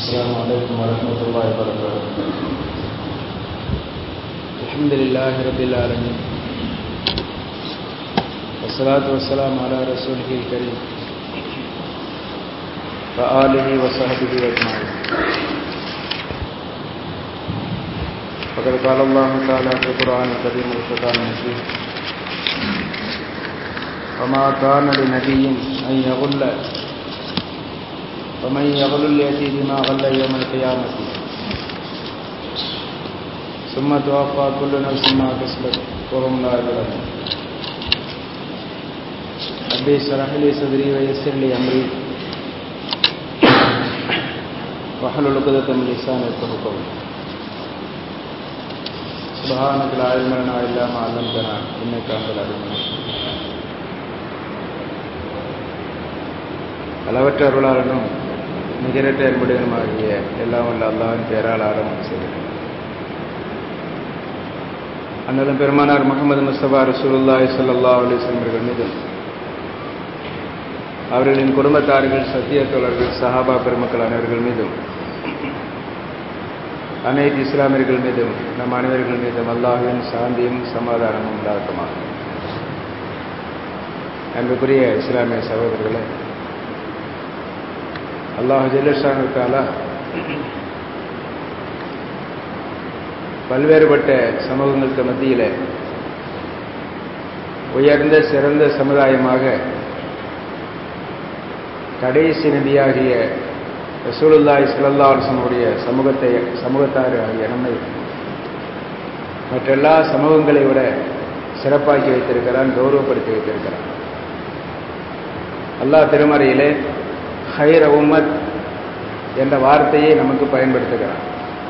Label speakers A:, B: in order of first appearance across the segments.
A: السلام عليكم ورحمة الله وبركاته الحمد لله رب العالمين والصلاة والسلام على رسوله الكريم وآله وصحبه أجمعين فقد قال الله تعالى في القرآن الكريم والقرآن المجيد وما كان لنبي أن يغل ومن يغل يأتي بما غل يوم القيامة ثم توفى كل نفس ما كسبت وهم لا يظلمون ربي اشرح لي صدري ويسر لي أمري واحلل عقدة من لساني يفقهوا قولي سبحانك لا علم لنا إلا ما علمتنا إنك أنت العليم الحكيم அளவற்ற அருளாளனும் நிகரற்ற அன்புடனுமாகிய எல்லாம் வல்ல அல்லாவின் பெயரால் ஆரம்பம் செய்கிறேன் அண்ணலும் பெருமானார் முகமது முஸ்தபா ரசூலுல்லாய் சல்லா அலிஸ்லம் அவர்கள் மீதும் அவர்களின் குடும்பத்தார்கள் சத்திய தோழர்கள் சஹாபா பெருமக்கள் அனைவர்கள் மீதும் அனைத்து இஸ்லாமியர்கள் மீதும் நம் அனைவர்கள் மீதும் அல்லாஹுவின் சாந்தியும் சமாதானமும் உண்டாகட்டுமா அன்புக்குரிய இஸ்லாமிய சகோதரர்களே அல்லாஹ் ஜெல்லஷானுக்கால பல்வேறுபட்ட சமூகங்களுக்கு மத்தியில் உயர்ந்த சிறந்த சமுதாயமாக கடைசி நபியாகிய ரசூலுல்லாய் சல்லா அலுவனுடைய சமூகத்தை சமூகத்தார் ஆகிய நம்மை மற்றெல்லா சமூகங்களை விட சிறப்பாக்கி வைத்திருக்கிறான் கௌரவப்படுத்தி வைத்திருக்கிறான் அல்லாஹ் திருமறையிலே ஹைர உம்மத் என்ற வார்த்தையை நமக்கு பயன்படுத்துகிறான்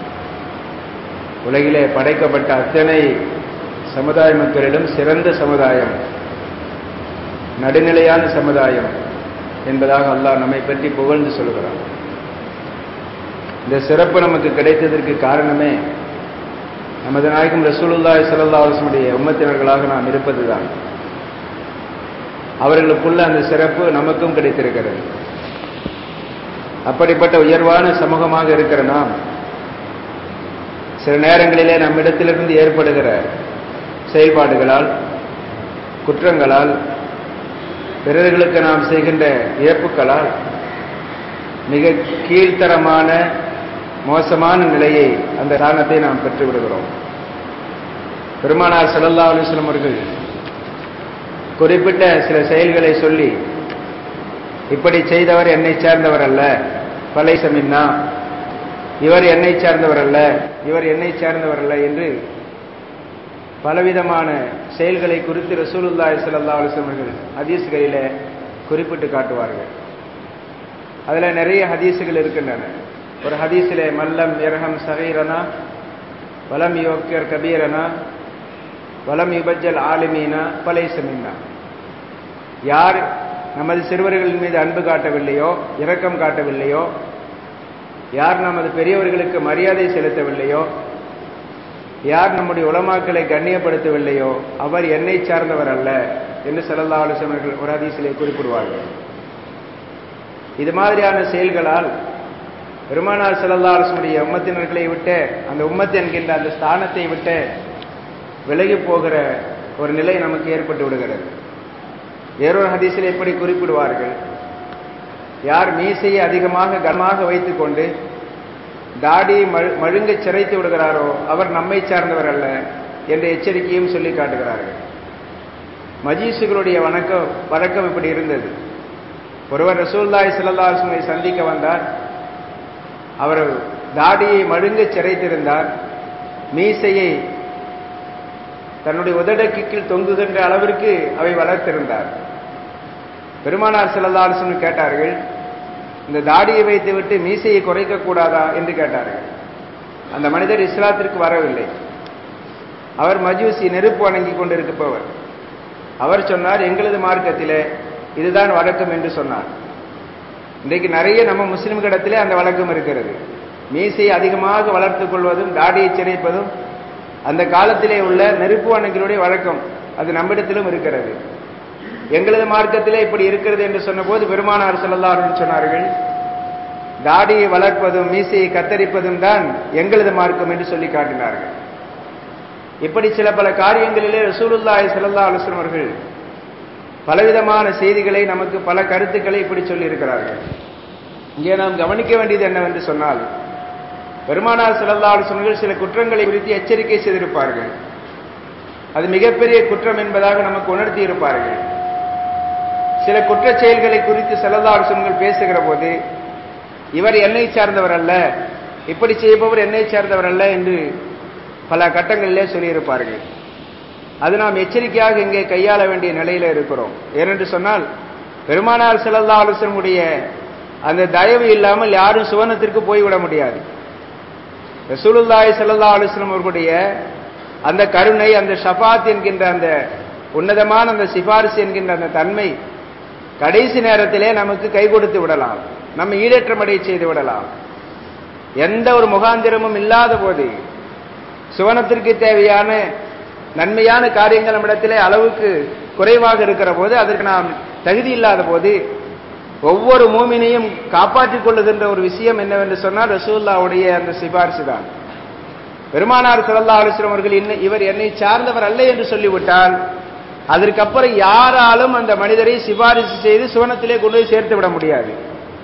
A: உலகிலே படைக்கப்பட்ட அத்தனை சமுதாய மக்களிடம் சிறந்த சமுதாயம் நடுநிலையான சமுதாயம் என்பதாக அல்லாஹ் நம்மை பற்றி புகழ்ந்து சொல்கிறான் இந்த சிறப்பு நமக்கு கிடைத்ததற்கு காரணமே நமது நாயகம் ரசூலுல்லாய் சல்லா அலுவனுடைய உம்மத்தினர்களாக நாம் இருப்பதுதான் அவர்களுக்குள்ள அந்த சிறப்பு நமக்கும் கிடைத்திருக்கிறது அப்படிப்பட்ட உயர்வான சமூகமாக இருக்கிற நாம் சில நேரங்களிலே நம்மிடத்திலிருந்து ஏற்படுகிற செயல்பாடுகளால் குற்றங்களால் பிறர்களுக்கு நாம் செய்கின்ற இழப்புகளால் மிக கீழ்த்தரமான மோசமான நிலையை அந்த காரணத்தை நாம் பெற்று விடுகிறோம் பெருமானார் சல்லல்லா அலுவலம் அவர்கள் குறிப்பிட்ட சில செயல்களை சொல்லி இப்படி செய்தவர் என்னை சேர்ந்தவர் அல்ல பலை சமின்னா இவர் என்னை சேர்ந்தவர் அல்ல இவர் என்னை சேர்ந்தவர் அல்ல என்று பலவிதமான செயல்களை குறித்து ரசூலுல்லாய் சல்லா அலுவலர்கள் ஹதீஸ்களில குறிப்பிட்டு காட்டுவார்கள் அதில் நிறைய ஹதீஸுகள் இருக்கின்றன ஒரு ஹதீஸிலே மல்லம் இரகம் சகீரனா வலம் யோக்கியர் கபீரனா வலம் யுபஜல் ஆலிமீனா பலை சமின்னா யார் நமது சிறுவர்களின் மீது அன்பு காட்டவில்லையோ இரக்கம் காட்டவில்லையோ யார் நமது பெரியவர்களுக்கு மரியாதை செலுத்தவில்லையோ யார் நம்முடைய உலமாக்களை கண்ணியப்படுத்தவில்லையோ அவர் என்னை சார்ந்தவர் அல்ல என்று செல்லல்லா ஆலோசனர்கள் ஒரு அதிசிலே குறிப்பிடுவார்கள் இது மாதிரியான செயல்களால் பெருமானார் செல்லல்லா ஆலோசனுடைய உம்மத்தினர்களை விட்டு அந்த உம்மத்து என்கின்ற அந்த ஸ்தானத்தை விட்டு விலகி போகிற ஒரு நிலை நமக்கு ஏற்பட்டு விடுகிறது வேறொரு ஹதீஸில் எப்படி குறிப்பிடுவார்கள் யார் மீசையை அதிகமாக கனமாக வைத்துக்கொண்டு தாடியை மழுங்க சிறைத்து விடுகிறாரோ அவர் நம்மை சார்ந்தவர் அல்ல என்ற எச்சரிக்கையும் சொல்லி காட்டுகிறார்கள் மஜீசுகளுடைய வணக்கம் வழக்கம் இப்படி இருந்தது ஒருவர் ரசூல்லாய் சிலல்லாசுனை சந்திக்க வந்தார் அவர் தாடியை மழுங்க சிறைத்திருந்தார் மீசையை தன்னுடைய உதடக்கு தொங்குகின்ற அளவிற்கு அவை வளர்த்திருந்தார் பெருமானார் செல்லல்லாசன் கேட்டார்கள் இந்த தாடியை வைத்து விட்டு மீசையை குறைக்க கூடாதா என்று கேட்டார்கள் அந்த மனிதர் இஸ்லாத்திற்கு வரவில்லை அவர் மஜூசி நெருப்பு வணங்கி கொண்டிருப்பவர் அவர் சொன்னார் எங்களது மார்க்கத்திலே இதுதான் வழக்கம் என்று சொன்னார் இன்றைக்கு நிறைய நம்ம முஸ்லிம்களிடத்திலே அந்த வழக்கம் இருக்கிறது மீசையை அதிகமாக வளர்த்துக் கொள்வதும் தாடியை சிறைப்பதும் அந்த காலத்திலே உள்ள நெருப்பு வணங்கிகளுடைய வழக்கம் அது நம்மிடத்திலும் இருக்கிறது எங்களது மார்க்கத்திலே இப்படி இருக்கிறது என்று சொன்னபோது பெருமானார் ஸல்லல்லாஹு அலைஹி சொன்னார்கள் தாடியை வளர்ப்பதும் மீசையை கத்தரிப்பதும் தான் எங்களது மார்க்கம் என்று சொல்லி காட்டினார்கள் இப்படி சில பல காரியங்களிலே ரசூலுல்லாஹி ஸல்லல்லாஹு அலைஹி வஸல்லம் அவர்கள் பலவிதமான செய்திகளை நமக்கு பல கருத்துக்களை இப்படி சொல்லி இருக்கிறார்கள் இங்கே நாம் கவனிக்க வேண்டியது என்னவென்று சொன்னால் பெருமானார் ஸல்லல்லாஹு அலைஹி வஸல்லம் சில குற்றங்களை குறித்து எச்சரிக்கை செய்திருப்பார்கள் அது மிகப்பெரிய குற்றம் என்பதாக நமக்கு உணர்த்தி இருப்பார்கள் சில குற்றச் செயல்களை குறித்து ஸல்லல்லாஹு அலைஹி வஸல்லம் பேசுகிற போது இவர் என்னை சார்ந்தவர் அல்ல இப்படி செய்பவர் என்னை சேர்ந்தவர் அல்ல என்று பல கட்டங்களிலே சொல்லியிருப்பார்கள் அது நாம் எச்சரிக்கையாக இங்கே கையாள வேண்டிய நிலையில இருக்கிறோம் ஏனென்று சொன்னால் பெருமானார் செல்லல்லா அலுவலமுடைய அந்த தயவு இல்லாமல் யாரும் சுவனத்திற்கு போய்விட முடியாது ரசூலுல்லாய் செல்லல்லா அலுவலம் அவர்களுடைய அந்த கருணை அந்த ஷபாத் என்கின்ற அந்த உன்னதமான அந்த சிபாரிசு என்கின்ற அந்த தன்மை கடைசி நேரத்திலே நமக்கு கை கொடுத்து விடலாம் நம்ம ஈடேற்றமடை செய்து விடலாம் எந்த ஒரு முகாந்திரமும் இல்லாத போது சுவனத்திற்கு தேவையான நன்மையான காரியங்கள் நம்மிடத்திலே அளவுக்கு குறைவாக இருக்கிற போது அதற்கு நாம் தகுதி இல்லாத போது ஒவ்வொரு மூமினையும் காப்பாற்றிக் கொள்ளுகின்ற ஒரு விஷயம் என்னவென்று சொன்னால் ரசூல்லாவுடைய அந்த சிபாரிசு தான் பெருமானார் சல்லா அலுவலம் அவர்கள் இவர் என்னை சார்ந்தவர் அல்ல என்று சொல்லிவிட்டால் அதற்கப்புறம் யாராலும் அந்த மனிதரை சிபாரிசு செய்து சுவனத்திலே கொண்டு போய் சேர்த்து விட முடியாது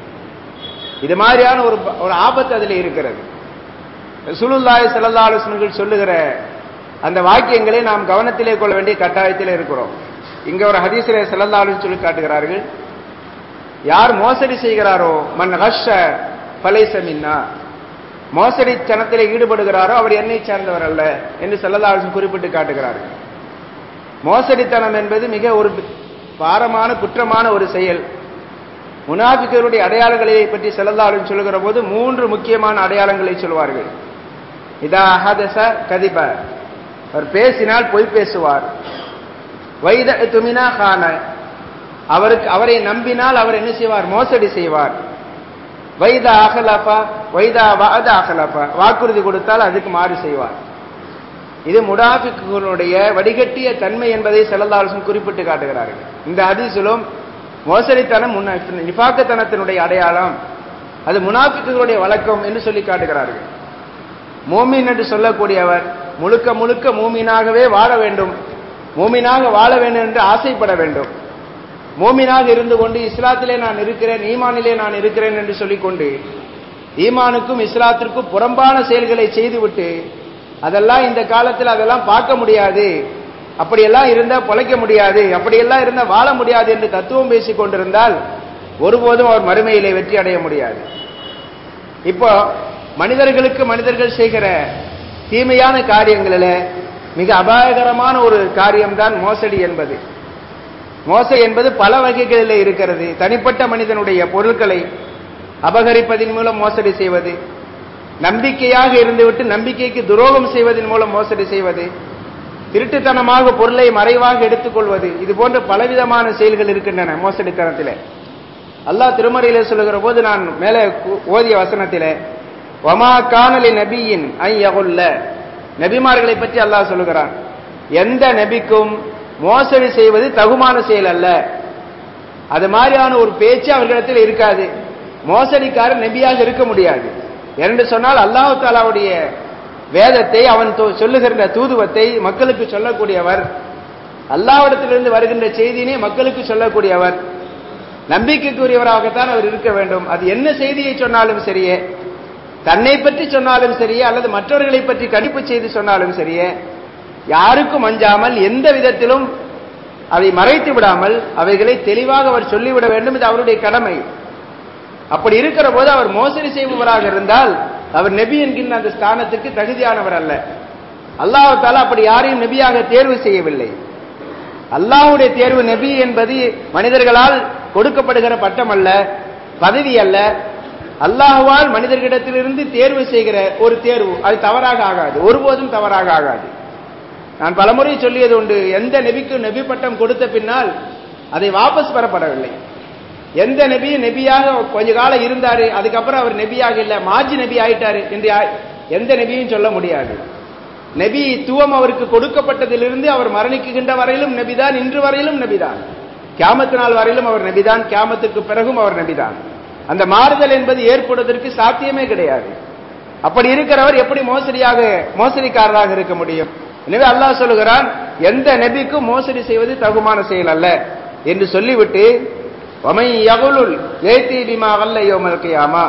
A: இது மாதிரியான ஒரு ஒரு ஆபத்து அதில் இருக்கிறது சுலுல்லாய் சல்லா அலுவலங்கள் சொல்லுகிற அந்த வாக்கியங்களை நாம் கவனத்திலே கொள்ள வேண்டிய கட்டாயத்தில் இருக்கிறோம் இங்க ஒரு ஹதீசிலே சல்லா அலுவலன் சொல்லி காட்டுகிறார்கள் யார் மோசடி செய்கிறாரோ மன் ஹஷ பலைசமின்னா மோசடி தனத்திலே ஈடுபடுகிறாரோ அவர் என்னை சார்ந்தவர் அல்ல என்று சல்லல்லா அலுவலன் குறிப்பிட்டு காட்டுகிறார்கள் மோசடித்தனம் என்பது மிக ஒரு பாரமான குற்றமான ஒரு செயல் முனாபிக்கருடைய அடையாளங்களை பற்றி செல்லல்லாலும் சொல்லுகிற போது மூன்று முக்கியமான அடையாளங்களை சொல்வார்கள் இதா அஹதச கதிப அவர் பேசினால் பொய் பேசுவார் வைத துமினா கான அவருக்கு அவரை நம்பினால் அவர் என்ன செய்வார் மோசடி செய்வார் வைதா அகலப்பா வைதா வாத அகலப்பா வாக்குறுதி கொடுத்தால் அதுக்கு மாறு செய்வார் இது முடாபிக்குகளுடைய வடிகட்டிய தன்மை என்பதை செல்லல்லாலும் குறிப்பிட்டு காட்டுகிறார்கள் இந்த ஹதீஸிலும் மோசடித்தனம் நிபாக்கத்தனத்தினுடைய அடையாளம் அது முனாஃபிக்குகளுடைய வழக்கம் என்று சொல்லி காட்டுகிறார்கள் மூமின் என்று சொல்லக்கூடியவர் முழுக்க முழுக்க மூமினாகவே வாழ வேண்டும் மூமினாக வாழ வேண்டும் என்று ஆசைப்பட வேண்டும் மூமினாக இருந்து கொண்டு இஸ்லாத்திலே நான் இருக்கிறேன் ஈமானிலே நான் இருக்கிறேன் என்று சொல்லிக்கொண்டு ஈமானுக்கும் இஸ்லாத்திற்கும் புறம்பான செயல்களை செய்துவிட்டு அதெல்லாம் இந்த காலத்தில் அதெல்லாம் பார்க்க முடியாது அப்படியெல்லாம் இருந்தா பொழைக்க முடியாது அப்படியெல்லாம் இருந்தா வாழ முடியாது என்று தத்துவம் பேசிக் கொண்டிருந்தால் ஒருபோதும் அவர் மறுமையிலே வெற்றி அடைய முடியாது இப்போ மனிதர்களுக்கு மனிதர்கள் செய்கிற தீமையான காரியங்களில் மிக அபாயகரமான ஒரு காரியம்தான் மோசடி என்பது மோசடி என்பது பல வகைகளில் இருக்கிறது தனிப்பட்ட மனிதனுடைய பொருட்களை அபகரிப்பதன் மூலம் மோசடி செய்வது நம்பிக்கையாக இருந்துவிட்டு நம்பிக்கைக்கு துரோகம் செய்வதன் மூலம் மோசடி செய்வது திருட்டுத்தனமாக பொருளை மறைவாக எடுத்துக்கொள்வது இது போன்ற பலவிதமான செயல்கள் இருக்கின்றன மோசடித்தனத்திலே அல்லாஹ் திருமறையிலே சொல்லுகிற போது நான் மேலே ஓதிய வசனத்திலே ஒமா காணலி நபியின் ஐயகுல்ல நபிமார்களை பற்றி அல்லாஹ் சொல்லுகிறான் எந்த நபிக்கும் மோசடி செய்வது தகுமான செயல் அல்ல அது மாதிரியான ஒரு பேச்சு அவர்களிடத்தில் இருக்காது மோசடிக்காரர் நபியாக இருக்க முடியாது என்று சொன்னால் அல்லாஹு தாலாவுடைய வேதத்தை அவன் சொல்லுகின்ற தூதுவத்தை மக்களுக்கு சொல்லக்கூடியவர் அல்லாவிடத்திலிருந்து வருகின்ற செய்தியினை மக்களுக்கு சொல்லக்கூடியவர் நம்பிக்கைக்குரியவராகத்தான் அவர் இருக்க வேண்டும் அது என்ன செய்தியை சொன்னாலும் சரியே தன்னை பற்றி சொன்னாலும் சரியே அல்லது மற்றவர்களை பற்றி கணிப்பு செய்து சொன்னாலும் சரியே யாருக்கும் அஞ்சாமல் எந்த விதத்திலும் அதை மறைத்து விடாமல் அவைகளை தெளிவாக அவர் சொல்லிவிட வேண்டும் இது அவருடைய கடமை அப்படி இருக்கிற போது அவர் மோசடி செய்பவராக இருந்தால் அவர் நெபி என்கின்ற அந்த ஸ்தானத்துக்கு தகுதியானவர் அல்ல அல்லாஹால அப்படி யாரையும் நெபியாக தேர்வு செய்யவில்லை அல்லாஹுடைய தேர்வு நெபி என்பது மனிதர்களால் கொடுக்கப்படுகிற பட்டம் அல்ல பதவி அல்ல அல்லாஹுவால் மனிதர்களிடத்திலிருந்து தேர்வு செய்கிற ஒரு தேர்வு அது தவறாக ஆகாது ஒருபோதும் தவறாக ஆகாது நான் பலமுறை சொல்லியது உண்டு எந்த நெபிக்கும் நெபி பட்டம் கொடுத்த பின்னால் அதை வாபஸ் பெறப்படவில்லை எந்த நபியும் நெபியாக கொஞ்ச காலம் இருந்தாரு அதுக்கப்புறம் அவர் நெபியாக இல்ல மாஜி நபி ஆயிட்டாரு என்று எந்த நபியும் சொல்ல முடியாது நபி துவம் அவருக்கு கொடுக்கப்பட்டதிலிருந்து அவர் மரணிக்குகின்ற வரையிலும் நபிதான் இன்று வரையிலும் நபிதான் கியாமத்து நாள் வரையிலும் அவர் நபிதான் கியாமத்துக்கு பிறகும் அவர் நபிதான் அந்த மாறுதல் என்பது ஏற்படுவதற்கு சாத்தியமே கிடையாது அப்படி இருக்கிறவர் எப்படி மோசடியாக மோசடிக்காரராக இருக்க முடியும் எனவே அல்லாஹ் சொல்லுகிறான் எந்த நபிக்கும் மோசடி செய்வது தகுமான செயல் அல்ல என்று சொல்லிவிட்டு வமை யகுலுல் ஏத்தி பிமா வல்ல யோமல் கியாமா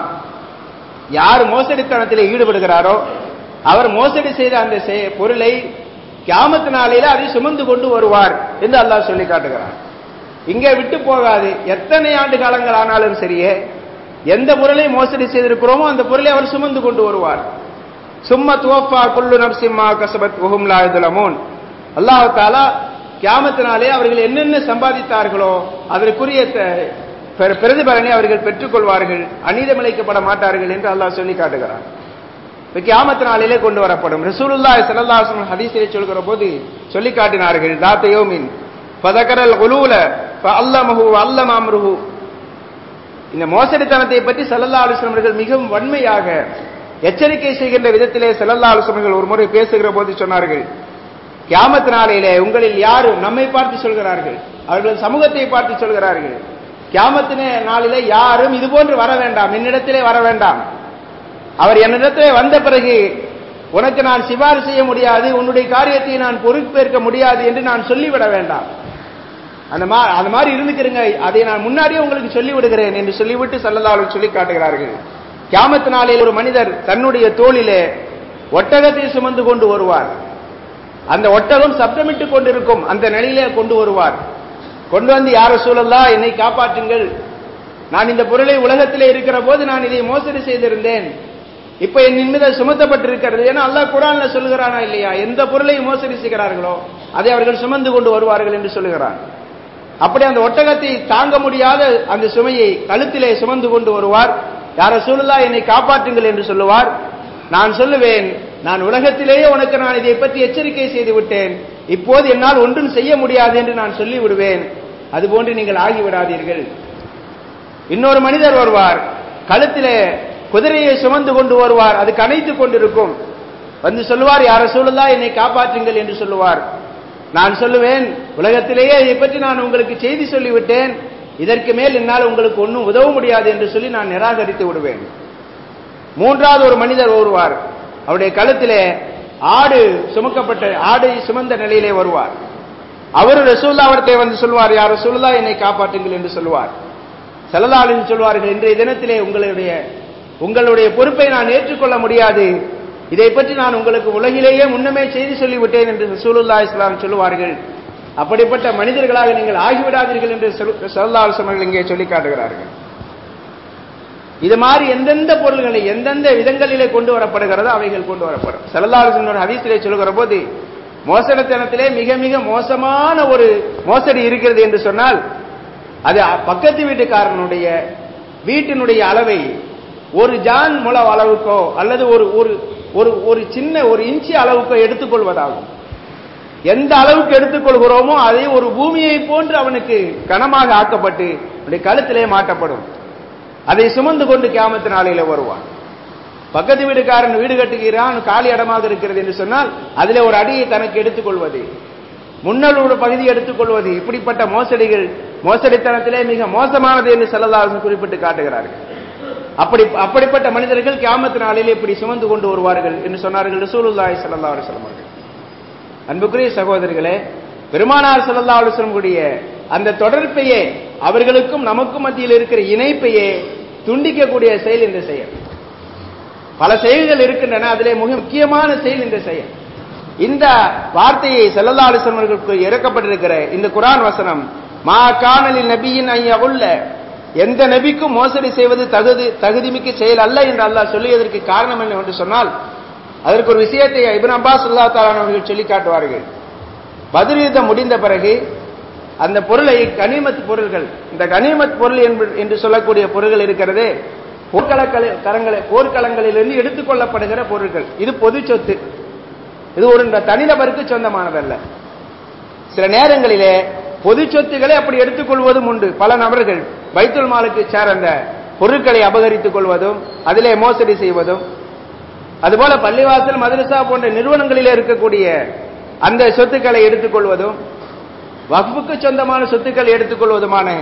A: யார் மோசடித்தனத்தில் ஈடுபடுகிறாரோ அவர் மோசடி செய்த அந்த செய- பொருளை கியாமத்து நாளையில அதை சுமந்து கொண்டு வருவார் என்று அல்லாஹ் சொல்லி காட்டுகிறான் இங்கே விட்டு போகாது எத்தனை ஆண்டு காலங்கள் ஆனாலும் சரியே எந்த பொருளை மோசடி செய்திருக்கிறோமோ அந்த பொருளை அவர் சுமந்து கொண்டு வருவார் சும்மா துவப்பா குல்லு நப்சிம்மா கசபத் உஹும் லாயுதுலமூன் அல்லாஹ் தாலா கியாமத்தினாலே அவர்கள் என்னென்ன சம்பாதித்தார்களோ அதற்குரிய த- பெ- பிரதிபலனை அவர்கள் பெற்றுக்கொள்வார்கள் அநீதமிழைக்கப்பட மாட்டார்கள் என்று அல்லாஹ் சொல்லி காட்டுகிறான் இப்ப கியாமத்து நாளிலே கொண்டு வரப்படும் ரசூலுல்லாஹி ஸல்லல்லாஹு அலைஹி வஸல்லம் ஹதீஸிலே சொல்கிற போது சொல்லி காட்டினார்கள் தாத்த யோமின் ஃபதகரல் உலூல ஃபஅல்லமஹு வஅல்லம அம்ருஹு இந்த மோசடித்தனத்தை பற்றி ஸல்லல்லாஹு அலைஹி வஸல்லம் அவர்கள் மிகவும் வன்மையாக எச்சரிக்கை செய்கின்ற விதத்திலே ஸல்லல்லாஹு அலைஹி வஸல்லம் அவர்கள் ஒரு முறை பேசுகிற போது சொன்னார்கள் கியாமத்து நாளிலே உங்களில் யாரும் நம்மை பார்த்து சொல்கிறார்கள் அவர்கள் சமூகத்தை பார்த்து சொல்கிறார்கள் கியாமத்து நே- நாளிலே யாரும் இது போன்று வர வேண்டாம் என்னிடத்திலே வர வேண்டாம் அவர் என்னிடத்திலே வந்த பிறகு உனக்கு நான் சிபாரிசு செய்ய முடியாது உன்னுடைய காரியத்தை நான் பொறுப்பேற்க முடியாது என்று நான் சொல்லிவிட வேண்டாம் அந்த மா அந்த மாதிரி இருந்துக்கிறங்க அதை நான் முன்னாடியே உங்களுக்கு சொல்லி விடுகிறேன் என்று சொல்லிவிட்டு சல்லல்லாஹு சொல்லி காட்டுகிறார்கள் கியாமத்து நாளில் ஒரு மனிதர் தன்னுடைய தோளிலே ஒட்டகத்தை சுமந்து கொண்டு வருவார் அந்த ஒட்டகம் சப்தமிட்டு கொண்டிருக்கும் அந்த நிலையிலே கொண்டு வருவார் கொண்டு வந்து யார சூழல்லா என்னை காப்பாற்றுங்கள் நான் இந்த பொருளை உலகத்திலே இருக்கிற போது நான் இதை மோசடி செய்திருந்தேன் இப்ப என் மீது அது சுமத்தப்பட்டிருக்கிறது ஏன்னா அல்லாஹ் குரான்ல சொல்லுகிறானா இல்லையா எந்த பொருளை மோசடி செய்கிறார்களோ அதை அவர்கள் சுமந்து கொண்டு வருவார்கள் என்று சொல்லுகிறான் அப்படி அந்த ஒட்டகத்தை தாங்க முடியாத அந்த சுமையை கழுத்திலே சுமந்து கொண்டு வருவார் யார சூழலா என்னை காப்பாற்றுங்கள் என்று சொல்லுவார் நான் சொல்லுவேன் நான் உலகத்திலேயே உனக்கு நான் இதை பற்றி எச்சரிக்கை செய்து விட்டேன் இப்போது என்னால் ஒன்றும் செய்ய முடியாது என்று நான் சொல்லி விடுவேன் அதுபோன்று நீங்கள் ஆகிவிடாதீர்கள் இன்னொரு மனிதர் வருவார் கழுத்திலே குதிரையை சுமந்து கொண்டு வருவார் அது கனைத்துக் கொண்டிருக்கும் வந்து சொல்லுவார் யார சூழலா என்னை காப்பாற்றுங்கள் என்று சொல்லுவார் நான் சொல்லுவேன் உலகத்திலேயே இதை பற்றி நான் உங்களுக்கு செய்தி சொல்லிவிட்டேன் இதற்கு மேல் என்னால் உங்களுக்கு ஒன்றும் உதவ முடியாது என்று சொல்லி நான் நிராகரித்து விடுவேன் மூன்றாவது ஒரு மனிதர் வருவார் அவருடைய கழுத்திலே ஆடு சுமக்கப்பட்ட ஆடை சுமந்த நிலையிலே வருவார் அவர் ரசூல்லாவிடத்தை வந்து சொல்வார் யார் ரசூல்லா என்னை காப்பாற்றுங்கள் என்று சொல்வார் செல்லலாளின் சொல்வார்கள் இன்றைய தினத்திலே உங்களுடைய உங்களுடைய பொறுப்பை நான் ஏற்றுக்கொள்ள முடியாது இதை பற்றி நான் உங்களுக்கு உலகிலேயே முன்னமே செய்தி சொல்லிவிட்டேன் என்று ரசூலுல்லா இஸ்லாம் சொல்லுவார்கள் அப்படிப்பட்ட மனிதர்களாக நீங்கள் ஆகிவிடாதீர்கள் என்று சல்லாஹ் அவர்கள் இங்கே சொல்லி காட்டுகிறார்கள் இது மாதிரி எந்தெந்த பொருள்களை எந்தெந்த விதங்களிலே கொண்டு வரப்படுகிறதோ அவைகள் கொண்டு வரப்படும் செல்லல்லாஹ் ஹதீஸிலே சொல்லுகிற போது மோசடித்தனத்திலே மிக மிக மோசமான ஒரு மோசடி இருக்கிறது என்று சொன்னால் அது பக்கத்து வீட்டுக்காரனுடைய வீட்டினுடைய அளவை ஒரு ஜான் முள அளவுக்கோ அல்லது ஒரு ஒரு ஒரு ஒரு சின்ன ஒரு இன்ச்சி அளவுக்கோ எடுத்துக்கொள்வதாகும் எந்த அளவுக்கு எடுத்துக்கொள்கிறோமோ அதை ஒரு பூமியை போன்று அவனுக்கு கனமாக ஆக்கப்பட்டு அவனுடைய கழுத்திலே மாட்டப்படும் அதை சுமந்து கொண்டு கியாமத்து நாளையில வருவான் பக்கத்து வீடுக்காரன் வீடு கட்டுகிறான் காலி இடமாக இருக்கிறது என்று சொன்னால் அதிலே ஒரு அடியை தனக்கு எடுத்துக்கொள்வது முன்னலோட பகுதி எடுத்துக்கொள்வது இப்படிப்பட்ட மோசடிகள் மோசடித்தனத்திலே மிக மோசமானது என்று செல்லலாசன் குறிப்பிட்டு காட்டுகிறார்கள் அப்படி அப்படிப்பட்ட மனிதர்கள் கியாமத்து நாளிலே இப்படி சுமந்து கொண்டு வருவார்கள் என்று சொன்னார்கள் ரசூலுல்லாஹி ஸல்லல்லாஹு அலைஹி வஸல்லம் அவர்கள் அன்புக்குரிய சகோதரர்களே பெருமானார் ஸல்லல்லாஹு அலைஹி வஸல்லம் கூடிய அந்த தொடர்பையே அவர்களுக்கும் நமக்கும் மத்தியில் இருக்கிற இணைப்பையே துண்டிக்கக்கூடிய செயல் இந்த செயல் பல செயல்கள் இருக்கின்றன அதிலே மிக முக்கியமான செயல் இந்த செயல் இந்த வார்த்தையை செல்லல்லா அலிசல்வர்களுக்கு இறக்கப்பட்டிருக்கிற இந்த குரான் வசனம் மா காணலில் நபியின் ஐயா உள்ள எந்த நபிக்கும் மோசடி செய்வது தகுதி தகுதிமிக்க செயல் அல்ல என்று அல்லாஹ் சொல்லியதற்கு காரணம் என்ன என்று சொன்னால் அதற்கு ஒரு விஷயத்தை இபின் அப்பாஸ் அல்லா தாலான் அவர்கள் சொல்லி காட்டுவார்கள் பதில் யுத்தம் முடிந்த பிறகு அந்த பொருளை கனிமத் பொருள்கள் இந்த கனிமத் பொருள் என்று சொல்லக்கூடிய பொருள்கள் இருக்கிறதே போர்க்களங்களில் கரங்களை போர்க்களங்களிலிருந்து எடுத்துக்கொள்ளப்படுகிற பொருட்கள் இது பொது சொத்து இது ஒரு தனிநபருக்கு சொந்தமானதல்ல சில நேரங்களிலே பொது சொத்துக்களை அப்படி எடுத்துக்கொள்வதும் உண்டு பல நபர்கள் பைத்துல் மாலுக்கு சேர்ந்த பொருட்களை அபகரித்துக் கொள்வதும் அதிலே மோசடி செய்வதும் அதுபோல பள்ளிவாசல் மதரசா போன்ற நிறுவனங்களிலே இருக்கக்கூடிய அந்த சொத்துக்களை எடுத்துக்கொள்வதும் வகுப்புக்கு சொந்தமான சொத்துக்களை எடுத்துக்கொள்வதுமான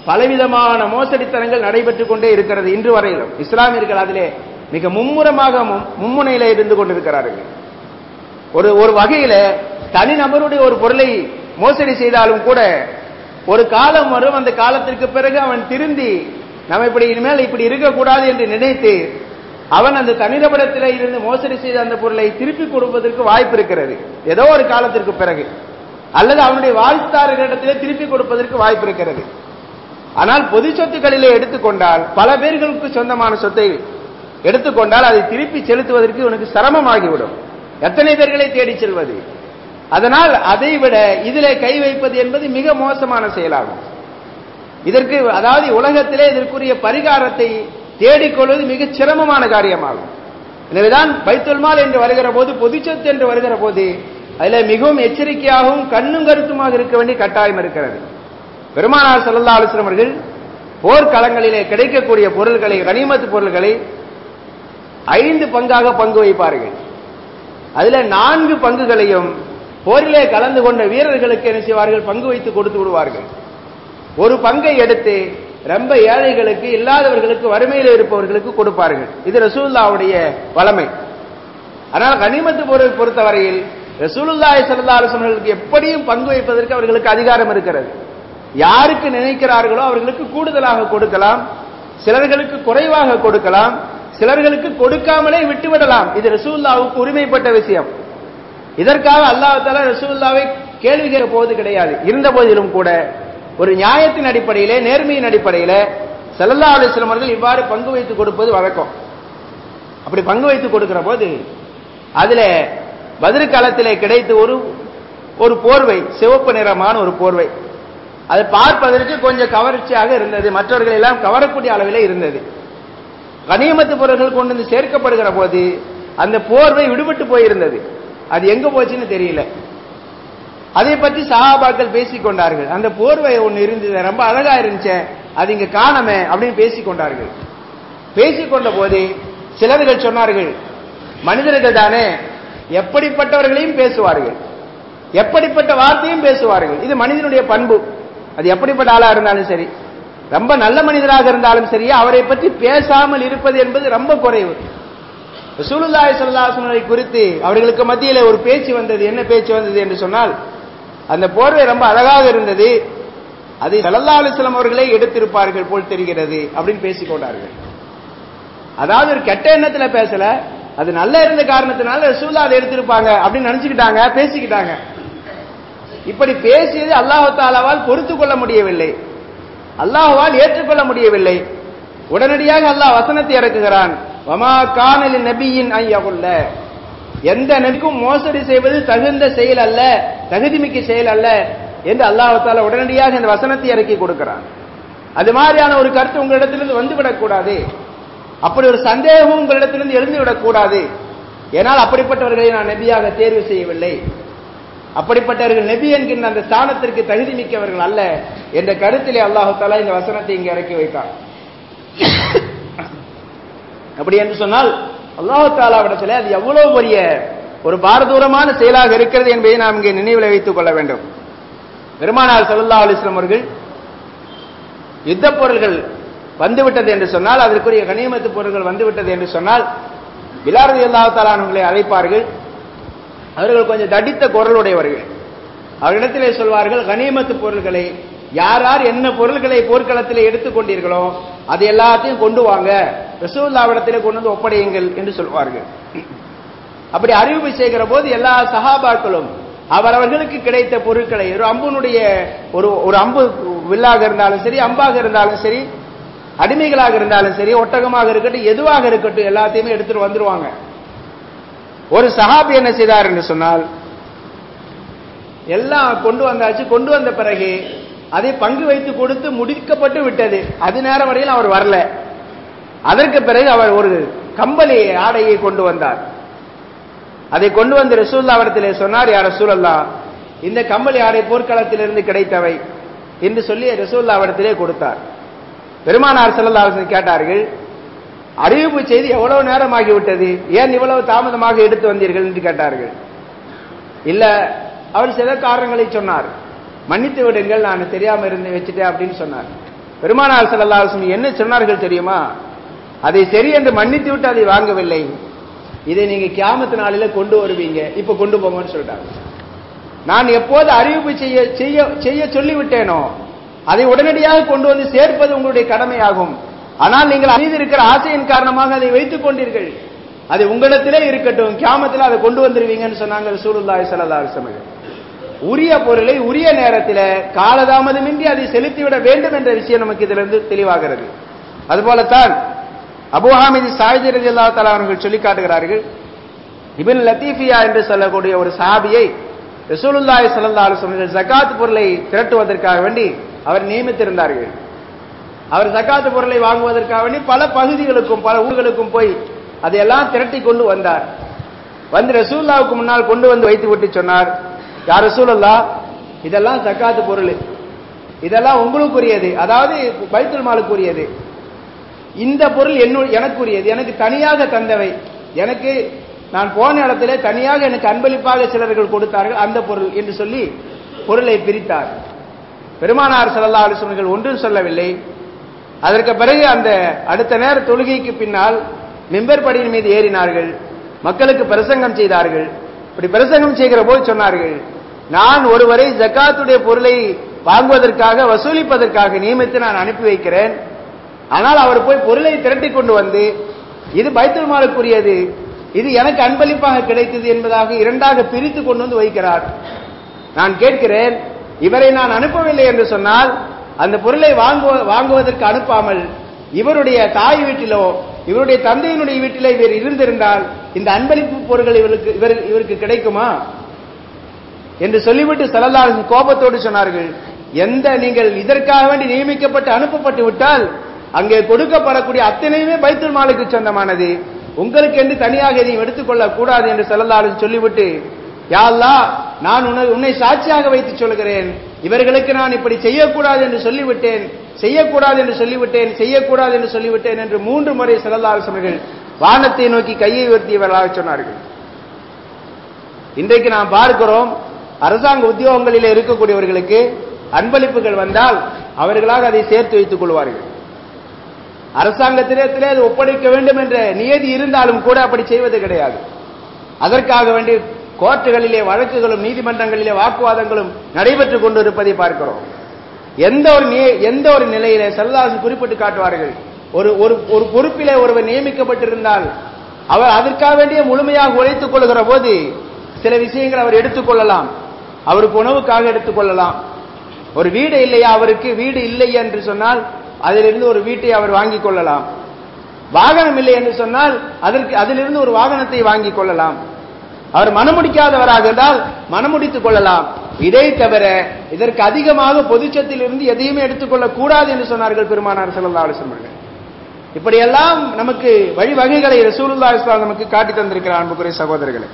A: பலவிதமான மோசடித்தனங்கள் நடைபெற்றுக் கொண்டே இருக்கிறது இன்று வரையிலும் இஸ்லாமியர்கள் அதிலே மிக மும்முரமாக மும்- மும்முனையில இருந்து கொண்டிருக்கிறார்கள் ஒரு ஒரு வகையில தனிநபருடைய ஒரு பொருளை மோசடி செய்தாலும் கூட ஒரு காலம் வரும் அந்த காலத்திற்கு பிறகு அவன் திருந்தி நம்ம இப்படி இனிமேல் இப்படி இருக்கக்கூடாது என்று நினைத்து அவன் அந்த தனிநபரத்திலே இருந்து மோசடி செய்த அந்த பொருளை திருப்பி கொடுப்பதற்கு வாய்ப்பு இருக்கிறது ஏதோ ஒரு காலத்திற்கு பிறகு அல்லது அவனுடைய வாழ்த்தாளர்களிடத்திலே திருப்பி கொடுப்பதற்கு வாய்ப்பு இருக்கிறது ஆனால் பொது சொத்துக்களிலே எடுத்துக்கொண்டால் பல பேர்களுக்கு சொந்தமான சொத்தை எடுத்துக்கொண்டால் அதை திருப்பி செலுத்துவதற்கு உனக்கு சிரமமாகிவிடும் எத்தனை பேர்களை தேடிச் செல்வது அதனால் அதை விட இதிலே கை வைப்பது என்பது மிக மோசமான செயலாகும் இதற்கு அதாவது உலகத்திலே இதற்குரிய பரிகாரத்தை தேடிக்கொள்வது மிகச் சிரமமான காரியமாகும் எனவேதான் பைத்துல்மால் என்று வருகிற போது பொதுச்சொத்து என்று வருகிற போது அதில மிகவும் எச்சரிக்கையாகவும் கண்ணும் கருத்துமாக இருக்க வேண்டிய கட்டாயம் இருக்கிறது பெருமானார் ஸல்லல்லாஹு அலைஹி வஸல்லம் அவர்கள் போர்க்களங்களிலே கிடைக்கக்கூடிய பொருள்களை கனிமத்து பொருள்களை ஐந்து பங்காக பங்கு வைப்பார்கள் அதுல நான்கு பங்குகளையும் போரிலே கலந்து கொண்ட வீரர்களுக்கு என்ன செய்வார்கள் பங்கு வைத்து கொடுத்து விடுவார்கள் ஒரு பங்கை எடுத்து ரொம்ப ஏழைகளுக்கு இல்லாதவர்களுக்கு வறுமையில் இருப்பவர்களுக்கு கொடுப்பார்கள் இது ரசூலுல்லாவுடைய வளமை ஆனால் கனிமத்து பொருள் பொறுத்தவரையில் ரசூலுல்லாஹி ஸல்லல்லாஹு அலைஹி வஸல்லம் எப்படியும் பங்கு வைப்பதற்கு அவர்களுக்கு அதிகாரம் இருக்கிறது யாருக்கு நினைக்கிறார்களோ அவர்களுக்கு கூடுதலாக கொடுக்கலாம் சிலர்களுக்கு குறைவாக கொடுக்கலாம் சிலர்களுக்கு கொடுக்காமலே விட்டுவிடலாம் இது ரசூலுல்லாவுக்கு உரிமைப்பட்ட விஷயம் இதற்காக அல்லாஹ் தஆலா ரசூலுல்லாவை கேள்வி கேட்க போவது கிடையாது இருந்த போதிலும் கூட ஒரு நியாயத்தின் அடிப்படையிலே நேர்மையின் அடிப்படையிலே ஸல்லல்லாஹு அலைஹி வஸல்லம் அவர்கள் இவ்வாறு பங்கு வைத்து கொடுப்பது வழக்கம் அப்படி பங்கு வைத்து கொடுக்கிற போது அதுல பதிரு காலத்திலே கிடைத்த ஒரு ஒரு போர்வை சிவப்பு நிறமான ஒரு போர்வை அது பார்ப்பதற்கு கொஞ்சம் கவர்ச்சியாக இருந்தது மற்றவர்கள் எல்லாம் கவரக்கூடிய அளவிலே இருந்தது கனியமத்து பொருட்கள் கொண்டு வந்து சேர்க்கப்படுகிற போது அந்த போர்வை விடுபட்டு போயிருந்தது அது எங்க போச்சுன்னு தெரியல அதை பற்றி சஹாபாக்கள் பேசிக் கொண்டார்கள் அந்த போர்வை ஒன்று இருந்தது ரொம்ப அழகா இருந்துச்சே அது இங்க காணமே அப்படின்னு பேசிக் கொண்டார்கள் பேசிக்கொண்ட போது சிலர்கள் சொன்னார்கள் மனிதர்கள் தானே எப்படிப்பட்டவர்களையும் பேசுவார்கள் எப்படிப்பட்ட வார்த்தையும் பேசுவார்கள் இது மனிதனுடைய பண்பு அது எப்படிப்பட்ட ஆளா இருந்தாலும் சரி ரொம்ப நல்ல மனிதராக இருந்தாலும் சரி அவரை பற்றி பேசாமல் இருப்பது என்பது ரொம்ப குறைவு ரசூலுல்லாஹி ஸல்லல்லாஹு அலைஹி வஸல்லம் குறித்து அவர்களுக்கு மத்தியிலே ஒரு பேச்சு வந்தது என்ன பேச்சு வந்தது என்று சொன்னால் அந்த போர்வை ரொம்ப அழகாக இருந்தது அதை ஸல்லல்லாஹு அலைஹி வஸல்லம் அவர்களே எடுத்திருப்பார்கள் போல் தெரிகிறது அப்படின்னு பேசிக் கொண்டார்கள் அதாவது ஒரு கெட்ட எண்ணத்துல பேசல அது நல்ல இருந்த காரணத்தினால ரசூலா அதை எடுத்திருப்பாங்க அப்படின்னு நினைச்சுக்கிட்டாங்க பேசிக்கிட்டாங்க இப்படி பேசியது அல்லாஹு தாலாவால் பொறுத்து கொள்ள முடியவில்லை அல்லாஹுவால் ஏற்றுக்கொள்ள முடியவில்லை உடனடியாக அல்லாஹ் வசனத்தை இறக்குகிறான் வமா கானலி நபியின் ஐயகுல்ல எந்த நபிக்கும் மோசடி செய்வது தகுந்த செயல் அல்ல தகுதிமிக்க செயல் அல்ல என்று அல்லாஹு தாலா உடனடியாக இந்த வசனத்தை இறக்கி கொடுக்கிறான் அது மாதிரியான ஒரு கருத்து உங்களிடத்திலிருந்து வந்துவிடக் கூடாது அப்படி ஒரு சந்தேகமும் உங்களிடத்திலிருந்து எழுந்து விடக்கூடாது ஏனால் அப்படிப்பட்டவர்களை நான் நபியாக தேர்வு செய்யவில்லை அப்படிப்பட்டவர்கள் நபி என்கின்ற அந்த ஸ்தானத்திற்கு தகுதி மிக்கவர்கள் அல்ல என்ற கருத்திலே அல்லாஹு தாலா இந்த வசனத்தை இங்கே இறக்கி வைத்தான் அப்படி என்று சொன்னால் அல்லாஹு தாலாவிடத்தில் அது எவ்வளவு பெரிய ஒரு பாரதூரமான செயலாக இருக்கிறது என்பதை நாம் இங்கே நினைவில் வைத்துக் கொள்ள வேண்டும் பெருமானார் சல்லா அலிஸ்லாம் அவர்கள் யுத்த பொருள்கள் வந்துவிட்டது என்று சொன்னால் அதற்குரிய கனிமத்து பொருள்கள் வந்துவிட்டது என்று சொன்னால் பிலாரதி அல்லா தாலானவர்களை அழைப்பார்கள் அவர்கள் கொஞ்சம் தடித்த குரலுடையவர்கள் அவரிடத்திலே சொல்வார்கள் கனிமத்து பொருள்களை யார் யார் என்ன பொருள்களை போர்க்களத்திலே எடுத்துக்கொண்டீர்களோ அது எல்லாத்தையும் கொண்டு வாங்க ரசூல்லாவிடத்திலே கொண்டு வந்து ஒப்படையுங்கள் என்று சொல்வார்கள் அப்படி அறிவிப்பு செய்கிற போது எல்லா சகாபாக்களும் அவரவர்களுக்கு கிடைத்த பொருட்களை ஒரு அம்புனுடைய ஒரு ஒரு அம்பு வில்லாக இருந்தாலும் சரி அம்பாக இருந்தாலும் சரி அடிமைகளாக இருந்தாலும் சரி ஒட்டகமாக இருக்கட்டும் எதுவாக இருக்கட்டும் எல்லாத்தையுமே எடுத்துட்டு வந்துருவாங்க ஒரு சஹாபி என்ன செய்தார் என்று சொன்னால் எல்லாம் கொண்டு வந்தாச்சு கொண்டு வந்த பிறகு அதை பங்கு வைத்து கொடுத்து முடிக்கப்பட்டு விட்டது அது நேரம் வரையில் அவர் வரல அதற்கு பிறகு அவர் ஒரு கம்பளி ஆடையை கொண்டு வந்தார் அதை கொண்டு வந்து ரசூல்லாவிடத்திலே சொன்னார் யார் ரசூலல்லா இந்த கம்பளி ஆடை போர்க்களத்திலிருந்து கிடைத்தவை என்று சொல்லி ரசூல்லாவிடத்திலே கொடுத்தார் பெருமானார் செல்லல்லாசன் கேட்டார்கள் அறிவிப்பு செய்தி எவ்வளவு நேரம் ஆகிவிட்டது ஏன் இவ்வளவு தாமதமாக எடுத்து வந்தீர்கள் என்று கேட்டார்கள் இல்ல அவர் சில காரணங்களை சொன்னார் மன்னித்து விடுங்கள் நான் தெரியாம இருந்து வச்சுட்டேன் அப்படின்னு சொன்னார் பெருமானார் ஸல்லல்லாஹு அலைஹி வஸல்லம் என்ன சொன்னார்கள் தெரியுமா அதை சரி என்று மன்னித்து விட்டு அதை வாங்கவில்லை இதை நீங்க கியாமத்து நாளில கொண்டு வருவீங்க இப்ப கொண்டு போங்கன்னு சொல்லிட்டாங்க நான் எப்போது அறிவிப்பு செய்ய செய்ய செய்ய சொல்லிவிட்டேனோ அதை உடனடியாக கொண்டு வந்து சேர்ப்பது உங்களுடைய கடமையாகும் ஆனால் நீங்கள் மீது இருக்கிற ஆசையின் காரணமாக அதை வைத்துக் கொண்டீர்கள் அது உங்களிடத்திலே இருக்கட்டும் கியாமத்தில் அதை கொண்டு வந்துருவீங்கன்னு சொன்னாங்க ரசூலுல்லாஹி ஸல்லல்லாஹு அலைஹி வஸல்லம் உரிய பொருளை உரிய நேரத்தில் காலதாமதமின்றி அதை செலுத்திவிட வேண்டும் என்ற விஷயம் நமக்கு இதிலிருந்து தெளிவாகிறது அதுபோலத்தான் அபு ஹாமிது சாயித் ரலியல்லாஹு தஆலா அவர்கள் சொல்லி காட்டுகிறார்கள் இபின் லத்தீஃபியா என்று சொல்லக்கூடிய ஒரு சஹாபியை ரசூலுல்லாஹி ஸல்லல்லாஹு அலைஹி வஸல்லம் ஜகாத் பொருளை திரட்டுவதற்காக வேண்டி அவர் நியமித்திருந்தார்கள் அவர் ஜகாத் பொருளை வாங்குவதற்காக வேண்டி பல பகுதிகளுக்கும் பல ஊர்களுக்கும் போய் அதையெல்லாம் திரட்டி கொண்டு வந்தார் வந்து ரசூல்லாவுக்கு முன்னால் கொண்டு வந்து வைத்து விட்டு சொன்னார் யார் ரசூலல்லா இதெல்லாம் ஜக்காத்து பொருள் இதெல்லாம் உங்களுக்குரியது அதாவது பைத்துல் மாலுக்குரியது இந்த பொருள் என்ன எனக்குரியது எனக்கு தனியாக தந்தவை எனக்கு நான் போன இடத்திலே தனியாக எனக்கு அன்பளிப்பாக சிலர்கள் கொடுத்தார்கள் அந்த பொருள் என்று சொல்லி பொருளை பிரித்தார் பெருமானார் ஸல்லல்லாஹு அலைஹி வஸல்லம் ஒன்றும் சொல்லவில்லை அதற்கு பிறகு அந்த அடுத்த நேர தொழுகைக்கு பின்னால் மிம்பர் படியின் மீது ஏறினார்கள் மக்களுக்கு பிரசங்கம் செய்தார்கள் இப்படி பிரசங்கம் செய்கிற போது சொன்னார்கள் நான் ஒருவரை ஜக்காத்துடைய பொருளை வாங்குவதற்காக வசூலிப்பதற்காக நியமித்து நான் அனுப்பி வைக்கிறேன் ஆனால் அவர் போய் பொருளை திரட்டி கொண்டு வந்து இது பைத்துல் மாலுக்குரியது இது எனக்கு அன்பளிப்பாக கிடைத்தது என்பதாக இரண்டாக பிரித்து கொண்டு வந்து வைக்கிறார் நான் கேட்கிறேன் இவரை நான் அனுப்பவில்லை என்று சொன்னால் அந்த பொருளை வாங்குவ வாங்குவதற்கு அனுப்பாமல் இவருடைய தாய் வீட்டிலோ இவருடைய தந்தையினுடைய வீட்டிலே இவர் இருந்திருந்தால் இந்த அன்பளிப்பு பொருட்கள் இவருக்கு இவர் இவருக்கு கிடைக்குமா என்று சொல்லிவிட்டு செல்லல்லாஹு கோபத்தோடு சொன்னார்கள் எந்த நீங்கள் இதற்காக வேண்டி நியமிக்கப்பட்டு அனுப்பப்பட்டு விட்டால் அங்கே கொடுக்கப்படக்கூடிய அத்தனையுமே பைத்துல் மாலுக்கு சொந்தமானது உங்களுக்கு என்று தனியாக எதையும் எடுத்துக்கொள்ள கூடாது என்று செல்லல்லாஹு சொல்லிவிட்டு யா அல்லாஹ் நான் உன்னை உன்னை சாட்சியாக வைத்து சொல்கிறேன் இவர்களுக்கு நான் இப்படி செய்யக்கூடாது என்று சொல்லிவிட்டேன் செய்யக்கூடாது என்று சொல்லிவிட்டேன் செய்யக்கூடாது என்று சொல்லிவிட்டேன் என்று மூன்று முறை செல்லல்லாஹு சொன்னார்கள் வானத்தை நோக்கி கையை உயர்த்தியவர்களாக சொன்னார்கள் இன்றைக்கு நாம் பார்க்கிறோம் அரசாங்க உத்தியோகங்களில் இருக்கக்கூடியவர்களுக்கு அன்பளிப்புகள் வந்தால் அவர்களாக அதை சேர்த்து வைத்துக் கொள்வார்கள் அரசாங்கத்திடத்திலே அது ஒப்படைக்க வேண்டும் என்ற நியதி இருந்தாலும் கூட அப்படி செய்வது கிடையாது அதற்காக வேண்டி கோர்ட்டுகளிலே வழக்குகளும் நீதிமன்றங்களிலே வாக்குவாதங்களும் நடைபெற்றுக் கொண்டிருப்பதை பார்க்கிறோம் எந்த ஒரு நி- எந்த ஒரு நிலையிலே செல்லாசு குறிப்பிட்டு காட்டுவார்கள் ஒரு ஒரு ஒரு பொறுப்பிலே ஒருவர் நியமிக்கப்பட்டிருந்தால் அவர் அதற்காக வேண்டிய முழுமையாக உழைத்துக் கொள்கிற போது சில விஷயங்கள் அவர் எடுத்துக்கொள்ளலாம் அவருக்கு உணவுக்காக எடுத்துக்கொள்ளலாம் ஒரு வீடு இல்லையா அவருக்கு வீடு இல்லை என்று சொன்னால் அதிலிருந்து ஒரு வீட்டை அவர் வாங்கிக் கொள்ளலாம் வாகனம் இல்லை என்று சொன்னால் அதற்கு அதிலிருந்து ஒரு வாகனத்தை வாங்கிக் கொள்ளலாம் அவர் மனமுடிக்காதவராக இருந்தால் மனமுடித்துக் கொள்ளலாம் இதை தவிர இதற்கு அதிகமாக பொதுச்சத்தில் இருந்து எதையுமே எடுத்துக்கொள்ள கூடாது என்று சொன்னார்கள் பெருமானார் ஸல்லல்லாஹு அலைஹி வஸல்லம் இப்படியெல்லாம் நமக்கு வழிவகைகளை ரசூலுல்லாஹி ஸல்லல்லாஹு அலைஹி நமக்கு காட்டி தந்திருக்கிறார் அன்புக்குரிய சகோதரர்களே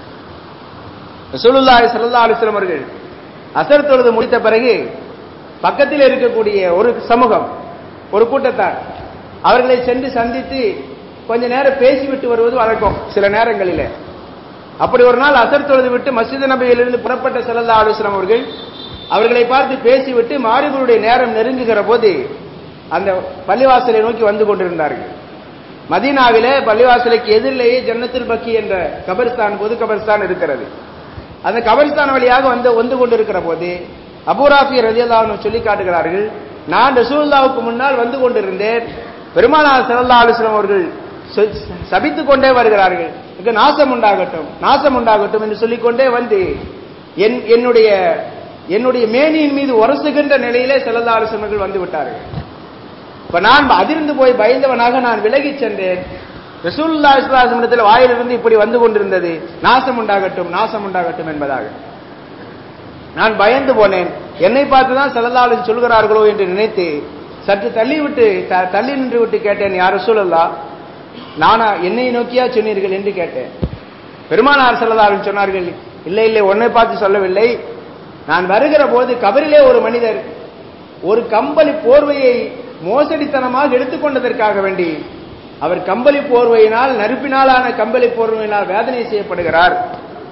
A: ரசூலுல்லாஹி ஸல்லல்லாஹு அலைஹி வஸல்லம் அவர்கள் அசர் தொழுது முடித்த பிறகு பக்கத்தில் இருக்கக்கூடிய ஒரு சமூகம் ஒரு கூட்டத்தார் அவர்களை சென்று சந்தித்து கொஞ்ச நேரம் பேசிவிட்டு வருவது வழக்கம் சில நேரங்களிலே அப்படி ஒரு நாள் அசர் தொழுது விட்டு மஸ்ஜித் நபியிலிருந்து புறப்பட்ட செல்லல்லா அலுவலம் அவர்கள் அவர்களை பார்த்து பேசிவிட்டு மாரிபுருடைய நேரம் நெருங்குகிற போது அந்த பள்ளிவாசலை நோக்கி வந்து கொண்டிருந்தார்கள் மதீனாவிலே பள்ளிவாசலுக்கு எதிரிலேயே ஜன்னத்துல் பக்கி என்ற கபரிஸ்தான் பொது கபரிஸ்தான் இருக்கிறது அந்த கபரிஸ்தான் வழியாக வந்து வந்து கொண்டிருக்கிற போது அபூராஃபி ரஜியல்லாஹு சொல்லி காட்டுகிறார்கள் நான் ரசூலுல்லாவுக்கு முன்னால் வந்து கொண்டிருந்தேன் பெருமானார் ஸல்லல்லாஹு அலைஹி வஸல்லம் அவர்கள் சொ- சபித்துக் கொண்டே வருகிறார்கள் இதுக்கு நாசம் உண்டாகட்டும் நாசம் உண்டாகட்டும் என்று சொல்லிக்கொண்டே வந்து என் என்னுடைய என்னுடைய மேனியின் மீது உரசுகின்ற நிலையிலே ஸல்லல்லாஹு அலைஹி வஸல்லம் அவர்கள் வந்து விட்டார்கள் இப்ப நான் அதிர்ந்து போய் பயந்தவனாக நான் விலகிச் சென்றேன் ரசூலுல்லாஹி ஸல்லல்லாஹு அலைஹி வஸல்லம் வாயிலிருந்து இப்படி வந்து கொண்டிருந்தது நாசம் உண்டாகட்டும் நாசம் உண்டாகட்டும் என்பதாக நான் பயந்து போனேன் என்னை பார்த்து தான் ஸல்லல்லாஹு அலைஹி வஸல்லம் சொல்கிறார்களோ என்று நினைத்து சற்று தள்ளி விட்டு த- தள்ளி நின்று விட்டு கேட்டேன் யார் ரசூலல்லா நானா என்னை நோக்கியா சொன்னீர்கள் என்று கேட்டேன் பெருமானார் ஸல்லல்லாஹு அலைஹி வஸல்லம் சொன்னார்கள் இல்லை இல்லை உன்னை பார்த்து சொல்லவில்லை நான் வருகிற போது கபரிலே ஒரு மனிதர் ஒரு கம்பளி போர்வையை மோசடித்தனமாக எடுத்துக்கொண்டதற்காக வேண்டி அவர் கம்பளி போர்வையினால் நெருப்பினாலான கம்பளி போர்வையினால் வேதனை செய்யப்படுகிறார்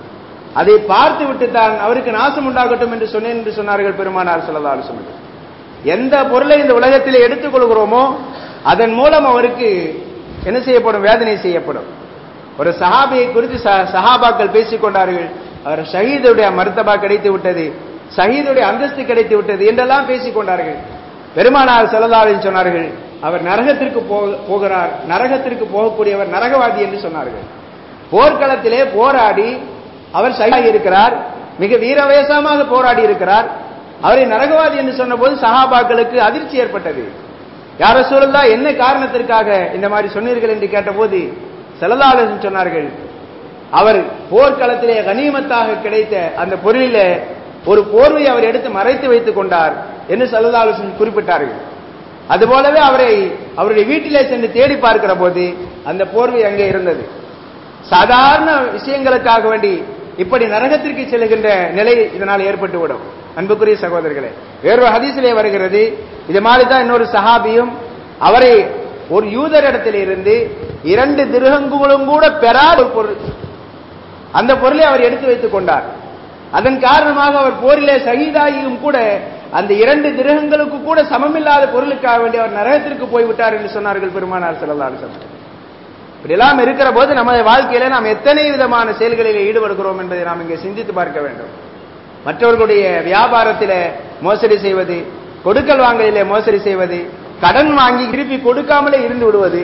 A: அதை பார்த்து விட்டு தான் அவருக்கு நாசம் உண்டாகட்டும் என்று சொன்னேன் என்று சொன்னார்கள் பெருமானார் ஸல்லல்லாஹு அலைஹி வஸல்லம் எந்த பொருளை இந்த உலகத்தில் எடுத்துக்கொள்கிறோமோ அதன் மூலம் அவருக்கு என்ன செய்யப்படும் வேதனை செய்யப்படும் ஒரு சஹாபியை குறித்து சஹாபாக்கள் பேசிக் கொண்டார்கள் அவர் ஷஹீதுடைய மருத்தபா கிடைத்து விட்டது ஷஹீதுடைய அந்தஸ்து கிடைத்து விட்டது என்றெல்லாம் பேசிக் கொண்டார்கள் பெருமானார் செல்லதாவில் சொன்னார்கள் அவர் நரகத்திற்கு போகிறார் நரகத்திற்கு போகக்கூடியவர் நரகவாதி என்று சொன்னார்கள் போர்க்களத்திலே போராடி அவர் ஷஹீதாகி இருக்கிறார் மிக வீரவேசமாக போராடி இருக்கிறார் அவரை நரகவாதி என்று சொன்னபோது சஹாபாக்களுக்கு அதிர்ச்சி ஏற்பட்டது யார சூழல்லா என்ன காரணத்திற்காக இந்த மாதிரி சொன்னீர்கள் என்று கேட்டபோது செலதாளன் சொன்னார்கள் அவர் போர்க்களத்திலே கனிமத்தாக கிடைத்த அந்த பொருளில ஒரு போர்வை அவர் எடுத்து மறைத்து வைத்துக் கொண்டார் என்று செலதாலோசன் குறிப்பிட்டார்கள் அதுபோலவே அவரை அவருடைய வீட்டிலே சென்று தேடி பார்க்கிற போது அந்த போர்வை அங்கே இருந்தது சாதாரண விஷயங்களுக்காக வேண்டி இப்படி நரகத்திற்கு செல்கின்ற நிலை இதனால் ஏற்பட்டுவிடும் அன்புக்குரிய சகோதரர்களே வேறொரு ஹதீசிலே வருகிறது இது மாதிரி தான் இன்னொரு சஹாபியும் அவரை ஒரு யூதர் இடத்தில் இருந்து இரண்டு திருகங்குகளும் கூட பெறாத ஒரு பொருள் அந்த பொருளை அவர் எடுத்து வைத்துக் கொண்டார் அதன் காரணமாக அவர் போரிலே சகிதாகியும் கூட அந்த இரண்டு திருகங்களுக்கு கூட சமமில்லாத பொருளுக்காக வேண்டி அவர் நரகத்திற்கு போய்விட்டார் என்று சொன்னார்கள் பெருமானார் செல்லலாம் சொன்னார் இப்படியெல்லாம் இருக்கிற போது நமது வாழ்க்கையில நாம் எத்தனை விதமான செயல்களில் ஈடுபடுகிறோம் என்பதை நாம் இங்கே சிந்தித்து பார்க்க வேண்டும் மற்றவர்களுடைய வியாபாரத்தில மோசடி செய்வது கொடுக்கல் வாங்கலிலே மோசடி செய்வது கடன் வாங்கி திருப்பி கொடுக்காமலே இருந்து விடுவது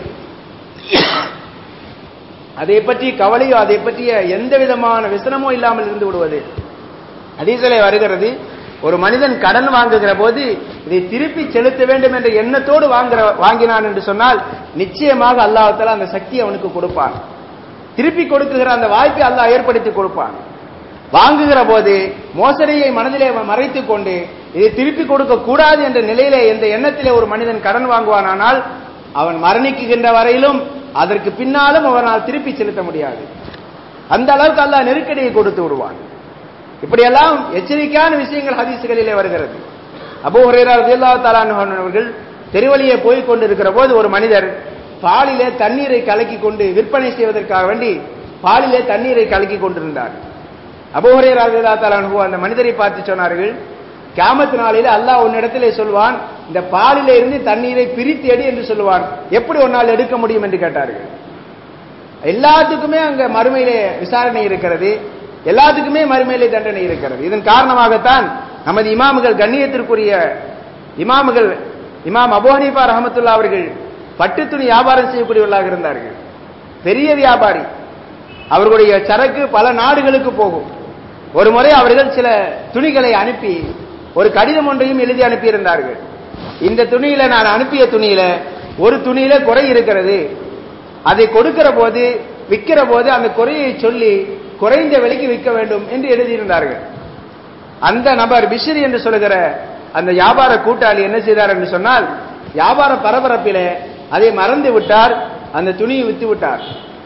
A: அதை பற்றி கவலையோ அதை பற்றிய எந்த விதமான விசனமோ இல்லாமல் இருந்து விடுவது அதீசலை வருகிறது ஒரு மனிதன் கடன் வாங்குகிற போது இதை திருப்பி செலுத்த வேண்டும் என்ற எண்ணத்தோடு வாங்குற வாங்கினான் என்று சொன்னால் நிச்சயமாக அல்லாஹால அந்த சக்தி அவனுக்கு கொடுப்பான் திருப்பி கொடுக்குகிற அந்த வாய்ப்பை அல்லாஹ் ஏற்படுத்தி கொடுப்பான் வாங்குகிற போது மோசடியை மனதிலே மறைத்துக் கொண்டு இதை திருப்பி கொடுக்க கூடாது என்ற நிலையிலே எந்த எண்ணத்திலே ஒரு மனிதன் கடன் வாங்குவானானால் அவன் மரணிக்குகின்ற வரையிலும் அதற்கு பின்னாலும் அவனால் திருப்பி செலுத்த முடியாது அந்த அளவுக்கு அல்லாஹ் நெருக்கடியை கொடுத்து விடுவான் இப்படியெல்லாம் எச்சரிக்கையான விஷயங்கள் ஹதீசுகளிலே வருகிறது அபு ஹுரேரா ரலியல்லாஹு தஆலா அவர்கள் தெருவழியே போய் கொண்டிருக்கிற போது ஒரு மனிதர் பாலிலே தண்ணீரை கலக்கி கொண்டு விற்பனை செய்வதற்காக வேண்டி பாலிலே தண்ணீரை கலக்கி கொண்டிருந்தார் அபு ஹுரேரா ரலியல்லாஹு தஆலா அந்த மனிதரை பார்த்து சொன்னார்கள் கியாமத்து நாளிலே அல்லாஹ் உன்னிடத்திலே சொல்வான் இந்த பாலிலே இருந்து தண்ணீரை பிரித்து எடு என்று சொல்லுவான் எப்படி ஒன்னால் எடுக்க முடியும் என்று கேட்டார்கள் எல்லாத்துக்குமே அங்க மறுமையிலே விசாரணை இருக்கிறது எல்லாத்துக்குமே மறுமையிலே தண்டனை இருக்கிறது இதன் காரணமாகத்தான் நமது இமாமுகள் கண்ணியத்திற்குரிய இமாமுகள் இமாம் அபு ஹனீஃபா ரஹமத்துல்லா அவர்கள் பட்டு துணி வியாபாரம் செய்யக்கூடியவர்களாக இருந்தார்கள் பெரிய வியாபாரி அவர்களுடைய சரக்கு பல நாடுகளுக்கு போகும் ஒரு முறை அவர்கள் சில துணிகளை அனுப்பி ஒரு கடிதம் ஒன்றையும் எழுதி அனுப்பியிருந்தார்கள் இந்த துணியில நான் அனுப்பிய துணியில ஒரு துணியில குறை இருக்கிறது அதை கொடுக்கிற போது விற்கிற போது அந்த குறையை சொல்லி குறைந்த விலைக்கு விற்க வேண்டும் என்று எழுதியிருந்தார்கள் அந்த நபர் பிஷரி என்று சொல்லுகிற அந்த வியாபார கூட்டாளி என்ன செய்தார் என்று சொன்னால் வியாபார பரபரப்பில அதை மறந்து விட்டார் அந்த துணியை வித்து விட்டார்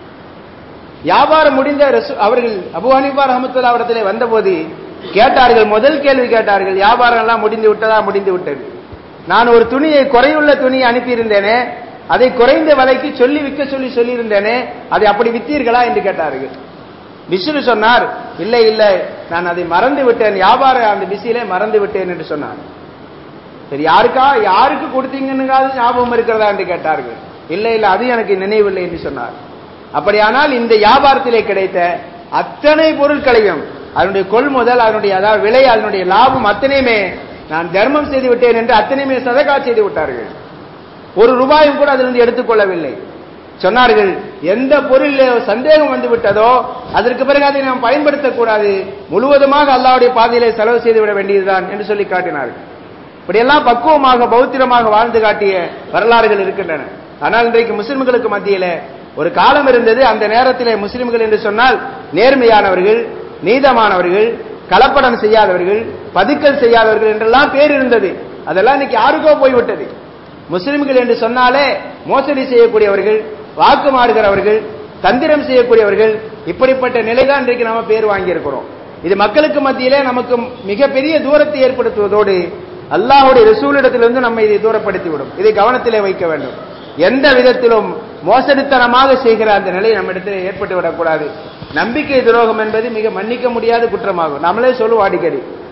A: வியாபாரம் முடிந்த அவர்கள் அபு ஹனிஃபா ரஹமத்துல்லா இடத்திலே வந்தபோது கேட்டார்கள் முதல் கேள்வி கேட்டார்கள் வியாபாரம் எல்லாம் முடிந்து விட்டதா முடிந்து விட்டது நான் ஒரு துணியை குறையுள்ள துணியை அனுப்பியிருந்தேனே அதை குறைந்த விலைக்கு சொல்லி விற்க சொல்லி சொல்லியிருந்தேனே அதை அப்படி வித்தீர்களா என்று கேட்டார்கள் பிசுரு சொன்னார் இல்லை இல்லை நான் அதை மறந்து விட்டேன் வியாபார அந்த பிஸியிலே மறந்து விட்டேன் என்று சொன்னார் சரி யாருக்கா யாருக்கு கொடுத்தீங்கன்னு ஞாபகம் இருக்கிறதா என்று கேட்டார்கள் இல்லை இல்லை அது எனக்கு நினைவில்லை என்று சொன்னார் அப்படியானால் இந்த வியாபாரத்திலே கிடைத்த அத்தனை பொருட்களையும் அதனுடைய கொள்முதல் அதனுடைய அதாவது விலை அதனுடைய லாபம் அத்தனையுமே நான் தர்மம் செய்து விட்டேன் என்று அத்தனையுமே சதகா செய்து விட்டார்கள் ஒரு ரூபாயும் கூட அதிலிருந்து எடுத்துக்கொள்ளவில்லை சொன்னார்கள் எந்த பொருளில் சந்தேகம் வந்து விட்டதோ அதற்கு பிறகு அதை நாம் பயன்படுத்தக்கூடாது முழுவதுமாக அல்லாவுடைய பாதையிலே செலவு செய்து விட வேண்டியதுதான் என்று சொல்லி காட்டினார்கள் இப்படியெல்லாம் பக்குவமாக பௌத்திரமாக வாழ்ந்து காட்டிய வரலாறுகள் இருக்கின்றன ஆனால் இன்றைக்கு முஸ்லிம்களுக்கு மத்தியில ஒரு காலம் இருந்தது அந்த நேரத்திலே முஸ்லிம்கள் என்று சொன்னால் நேர்மையானவர்கள் நீதமானவர்கள் கலப்படம் செய்யாதவர்கள் பதுக்கல் செய்யாதவர்கள் என்றெல்லாம் பேர் இருந்தது அதெல்லாம் இன்னைக்கு யாருக்கோ போய்விட்டது முஸ்லிம்கள் என்று சொன்னாலே மோசடி செய்யக்கூடியவர்கள் வாக்கு மாறுகிறவர்கள் தந்திரம் செய்யக்கூடியவர்கள் இப்படிப்பட்ட நிலைதான் இன்றைக்கு நம்ம பேர் வாங்கியிருக்கிறோம் இது மக்களுக்கு மத்தியிலே நமக்கு மிகப்பெரிய தூரத்தை ஏற்படுத்துவதோடு அல்லாஹுடைய ரசூலிடத்திலிருந்து நம்ம இதை தூரப்படுத்திவிடும் இதை கவனத்திலே வைக்க வேண்டும் எந்த விதத்திலும் மோசடித்தனமாக செய்கிற அந்த நிலை நம்மிடத்தில் ஏற்பட்டு விடக்கூடாது நம்பிக்கை துரோகம் என்பது மிக மன்னிக்க முடியாத குற்றமாகும் நம்மளே சொல்லுவோம் அடிக்கடி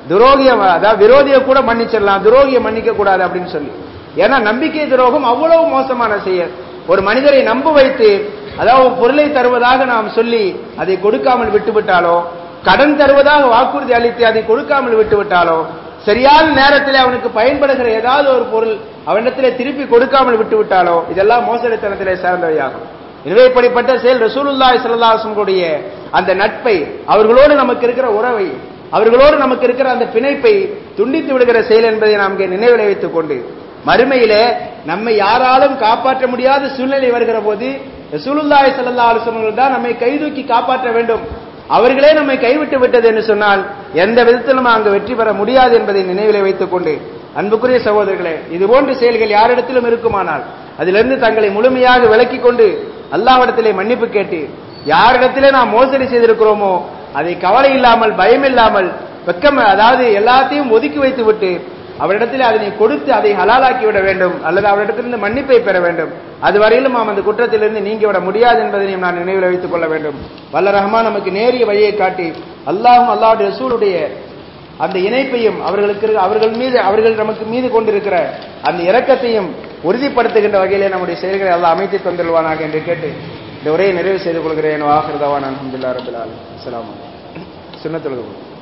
A: துரோகிய அதாவது விரோதியை கூட மன்னிச்சிடலாம் துரோகியை மன்னிக்க கூடாது அப்படின்னு சொல்லி ஏன்னா நம்பிக்கை துரோகம் அவ்வளவு மோசமான செயல் ஒரு மனிதரை நம்ப வைத்து அதாவது பொருளை தருவதாக நாம் சொல்லி அதை கொடுக்காமல் விட்டுவிட்டாலோ கடன் தருவதாக வாக்குறுதி அளித்து அதை கொடுக்காமல் விட்டுவிட்டாலோ சரியான நேரத்தில் அவனுக்கு பயன்படுகிற ஏதாவது ஒரு பொருள் அவனிடத்திலே திருப்பி கொடுக்காமல் விட்டுவிட்டாலோ இதெல்லாம் மோசடித்தனத்திலே சேர்ந்தவையாகும் எனவே இப்படிப்பட்ட செயல் ரசூலுல்லாஹி ஸல்லல்லாஹு அலைஹி வஸல்லம் அந்த நட்பை அவர்களோடு நமக்கு இருக்கிற உறவை அவர்களோடு நமக்கு இருக்கிற அந்த பிணைப்பை துண்டித்து விடுகிற செயல் என்பதை நாம் இங்கே நினைவில் வைத்துக் கொண்டு மறுமையிலே நம்மை யாராலும் காப்பாற்ற முடியாத சூழ்நிலை வருகிற போது ரசூலுல்லாஹி ஸல்லல்லாஹு அலைஹி வஸல்லம் தான் நம்மை கைதூக்கி காப்பாற்ற வேண்டும் அவர்களே நம்மை கைவிட்டு விட்டது என்று சொன்னால் எந்த விதத்திலும் அங்கு வெற்றி பெற முடியாது என்பதை நினைவிலே வைத்துக் கொண்டு அன்புக்குரிய சகோதரர்களே இது போன்ற செயல்கள் யாரிடத்திலும் இருக்குமானால் அதிலிருந்து தங்களை முழுமையாக விலக்கிக் கொண்டு அல்லாஹ்விடத்திலே மன்னிப்பு கேட்டு யாரிடத்திலே நாம் மோசடி செய்திருக்கிறோமோ அதை கவலை இல்லாமல் பயம் இல்லாமல் வெக்கம் அதாவது எல்லாத்தையும் ஒதுக்கி வைத்து விட்டு அவரிடத்தில் அதனை கொடுத்து அதை ஹலாலாக்கி விட வேண்டும் அல்லது அவரிடத்திலிருந்து மன்னிப்பை பெற வேண்டும் அதுவரையிலும் நாம் அந்த குற்றத்திலிருந்து நீங்கிவிட முடியாது என்பதனையும் நான் நினைவில் வைத்துக் கொள்ள வேண்டும் வல்ல ரஹ்மான் நமக்கு நேரிய வழியை காட்டி அல்லாஹும் அல்லாஹுடைய ரசூலுடைய அந்த இணைப்பையும் அவர்களுக்கு இருக்க- அவர்கள் மீது அவர்கள் நமக்கு மீது கொண்டிருக்கிற அந்த இரக்கத்தையும் உறுதிப்படுத்துகின்ற வகையிலே நம்முடைய செயல்களை எல்லாம் அமைத்து தந்துள்வானாக என்று கேட்டு இந்த உரையை நிறைவு செய்து கொள்கிறேன் வாஹிருதவான் அலமதுல்லா ரபுல் ஆலம் அஸ்ஸலாமு அலைக்கும் சுன்னத்துலகம்